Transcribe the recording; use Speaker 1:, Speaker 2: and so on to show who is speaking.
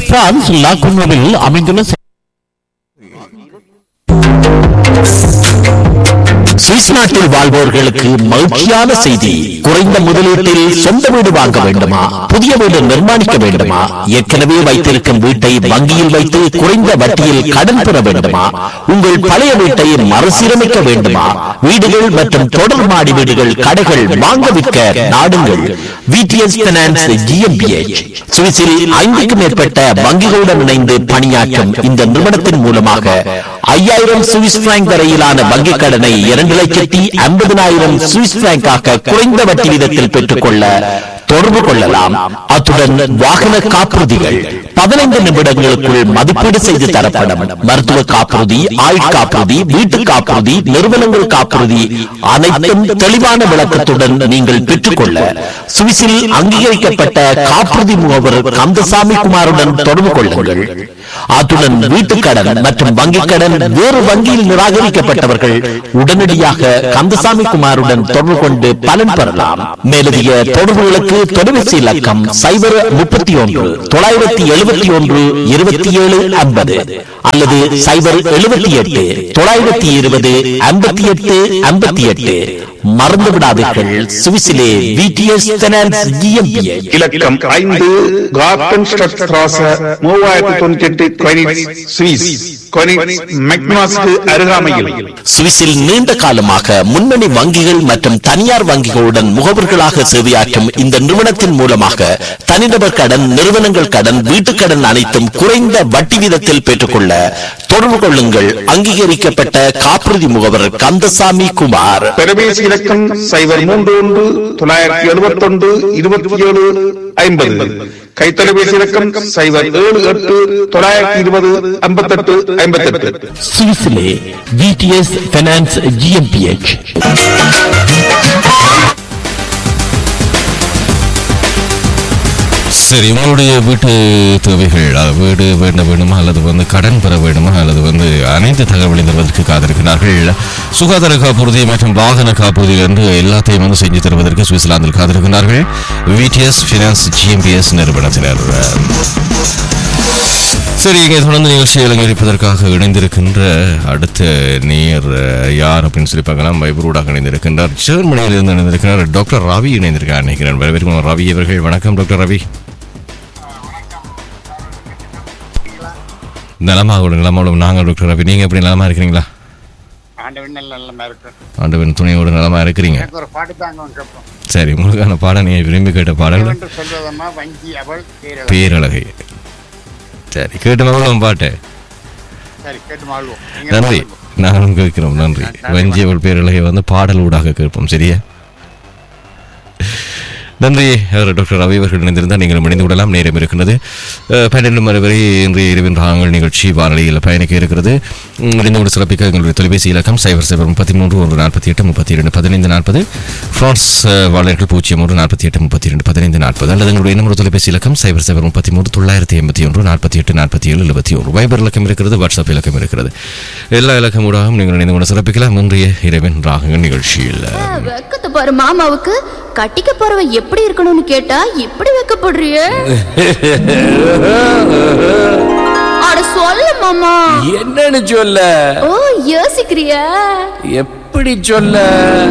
Speaker 1: France லாகுனோவில் அமைந்துள்ள Swiss நாட்டில் வாழ்வோர்களுக்கு மகிழ்ச்சியான செய்தி குறைந்த முதலீட்டில் சொந்த வீடு வாங்க வேண்டுமா புதிய வீடு நிர்மாணிக்க வேண்டுமா ஏற்கனவே வைத்திருக்கும் வீட்டை வங்கியில் வைத்து குறைந்த வட்டியில் கடன் பெற வேண்டுமா உங்கள் பழைய வீட்டை மறுசீரமைக்க வேண்டுமா வீடுகள் மற்றும் தொடர் மாடி வீடுகள் கடைகள் வாங்க விற்க நாடுங்கள் விடிஎஸ் பினான்ஸ் ஜிஎம்பிஎச் சுவிஸில் ஐந்துக்கும் மேற்பட்ட வங்கிகளுடன் இணைந்து பணியாற்றும் இந்த நிறுவனத்தின் மூலமாக ஐயாயிரம் சுவிஸ் பிராங்க் வரையிலான வங்கிக் கடனை இரண்டு லட்சத்தி ஐம்பதினாயிரம் சுவிஸ் பிராங்காக குறைந்த வட்டி வீதத்தில் பெற்றுக்கொள்ள தொடர்பு கொள்ளலாம் அத்துடன் வாகன காப்புறுதிகள் பதினைந்து நிமிடங்களுக்குள் மதிப்பீடு செய்து தரப்படும் மருத்துவ காப்புறுதி ஆயுட்காப்புறுதி வீட்டு காப்புறுதி நிறுவனங்கள் காப்புறுதி அனைத்தும் தெளிவான விளக்கத்துடன் நீங்கள் பெற்றுக்கொள்ள சுவிஸில் அங்கீகரிக்கப்பட்ட காப்புறுதி முகவர் கந்தசாமி குமாருடன் தொடர்பு கொள்ளுங்கள் அத்துடன் வீட்டுக்கடன் மற்றும் வங்கிக் கடன் வேறு வங்கியில் நிராகரிக்கப்பட்டவர்கள் உடனடியாக கந்தசாமி குமாருடன் தொடர்பு கொண்டு பலன் பெறலாம் மேலதிக தொடர்புகளுக்கு தொலைபேசி இலக்கம் சைபர் முப்பத்தி ஒன்று தொள்ளாயிரத்தி எழுபத்தி ஒன்று இருபத்தி ஏழு ஐம்பது அல்லது சைபர் எழுபத்தி எட்டு தொள்ளாயிரத்தி இருபது ஐம்பத்தி எட்டு ஐம்பத்தி எட்டு மறந்து விடாதீர்கள் சுவிஸிலே விடிஎஸ் பைனான்ஸ் GmbH.
Speaker 2: இலக்கம் ஐந்து கார்டன் ஸ்ட்ராச மூவாயிரத்தி தொண்ணூத்தி எட்டு கொயினிட்ஸ் சுவிஸ் கொயினிட்ஸ் மெக்னாஸ்க்கு அருகாமையில்
Speaker 1: சுவிஸில் நீண்ட காலமாக முன்னணி வங்கிகள் மற்றும் தனியார் வங்கிகளுடன் முகவர்களாக சேவையாற்றும் இந்த நிறுவனத்தின் மூலமாக தனிநபர் கடன் நிறுவனங்கள் கடன் வீட்டுக் கடன் அனைத்தும் குறைந்த வட்டி வீதத்தில் பெற்றுக்கொள்ள தொடர்பு கொள்ளுங்கள் அங்கீகரிக்கப்பட்ட காப்புறுதி முகவர் கந்தசாமி குமார்
Speaker 2: தொலைபேசி இலக்கம் சைபர் மூன்று ஒன்று தொள்ளாயிரத்தி எழுபத்தி ஒன்று இருபத்தி ஏழு ஐம்பது கைத்தொலைபேசி இலக்கம் சைபர் ஏழு எட்டு தொள்ளாயிரத்தி இருபது ஐம்பத்தெட்டு ஐம்பத்தெட்டு
Speaker 1: சுவிஸிலே விடிஎஸ் பைனான்ஸ் ஜிஎம்பிஎச்
Speaker 3: சரி உங்களுடைய வீட்டு தேவைகள் அது வீடு வேண்ட வேண்டுமா அல்லது வந்து கடன் பெற வேண்டுமா அல்லது வந்து அனைத்து தகவலை தருவதற்கு காத்திருக்கிறார்கள் சுகாதார காப்புறுதி மற்றும் வாகன காப்புறுதி என்று எல்லாத்தையும் வந்து செஞ்சு தருவதற்கு சுவிட்சர்லாந்தில் காத்திருக்கிறார்கள் விடிஎஸ் ஃபினான்ஸ் ஜிஎம்பிஎஸ் நிறுவனத்தினர் சரி இங்கே தொடர்ந்து நிகழ்ச்சியை அலங்கரிப்பதற்காக இணைந்திருக்கின்ற அடுத்த நேர் அஹ், யார் அப்படின்னு சொல்லி பார்க்கலாம் வைபரூடாக இணைந்திருக்கின்றார் ஜெர்மனியில் இருந்து இணைந்திருக்கிறார் டாக்டர் ரவி இணைந்திருக்கார் நினைக்கிறேன் வரவேற்கும் ரவி அவர்கள் வணக்கம் டாக்டர் ரவி நலமாக நலமாக நாங்கள் டாக்டர் ரவி நீங்க எப்படி நலமா இருக்கிறீங்களா
Speaker 4: ஆண்டவன் நல்ல நல்லமா இருக்கு
Speaker 3: ஆண்டவன் துணையோடு நலமா இருக்கிறீங்க
Speaker 4: எனக்கு ஒரு பாட்டு தாங்க கேட்போம்
Speaker 3: சரி உங்களுக்கான பாடம் நீங்க விரும்பி கேட்ட பாடல்
Speaker 4: என்று சொல்வதம்மா வஞ்சி அவள் பேரவள்
Speaker 3: பேரழகை சரி கேட்டு மகளும் பாட்டு
Speaker 4: சரி கேட்டு வாழ்வோம் நீங்க
Speaker 3: நன்றி
Speaker 4: பாடுங்க.
Speaker 3: நாங்களும் கேட்கிறோம் நன்றி வஞ்சியவள் பேரழகை வந்து பாடல் ஊடாக கேட்போம் சரியா நன்றி அவர் டாக்டர் ரவி அவர்கள் இணைந்திருந்தால் நீங்கள் இணைந்து விடலாம் நேரம் இருக்கின்றது அஹ், பன்னிரண்டு மணி வரை இன்றைய இரவின் ராகங்கள் நிகழ்ச்சி வானொலியில் பயணிக்க இருக்கிறது உம், இணைந்தோடு சிறப்பிக்க எங்களுடைய தொலைபேசி இலக்கம் சைபர் சைபர் முப்பத்தி மூன்று ஒன்று நாற்பத்தி எட்டு முப்பத்தி இரண்டு பதினைந்து நாற்பது ஃப்ரான்ஸ் அஹ், வாழர்கள் பூஜ்ஜியம் ஒன்று நாற்பத்தி எட்டு முப்பத்தி இரண்டு பதினைந்து நாற்பது அல்லது எங்களுடைய இன்னொரு தொலைபேசி இலக்கம் சைபர் சைபர் முப்பத்தி மூன்று தொள்ளாயிரத்தி எண்பத்தி ஒன்று நாற்பத்தி எட்டு நாற்பத்தி ஏழு எழுபத்தி ஒன்று வைபர் இலக்கம் இருக்கிறது வாட்ஸ்அப் இலக்கம் இருக்கிறது எல்லா இலக்கம் ஊடாகவும் நீங்கள் இணைந்து கொண்டு சிறப்பிக்கலாம் இன்றைய இரவின் ராகங்கள் நிகழ்ச்சியில்
Speaker 5: வெக்கத்தை பாரு மாமாவுக்கு கட்டிக்க போறவ எப்படி இருக்கணும்னு கேட்டா இப்படி வெக்கப்படுறிய அட சொல்ல மாமா
Speaker 6: என்னன்னு சொல்ல
Speaker 5: ஓ யோசிக்கிறியா
Speaker 6: எப்படி சொல்ல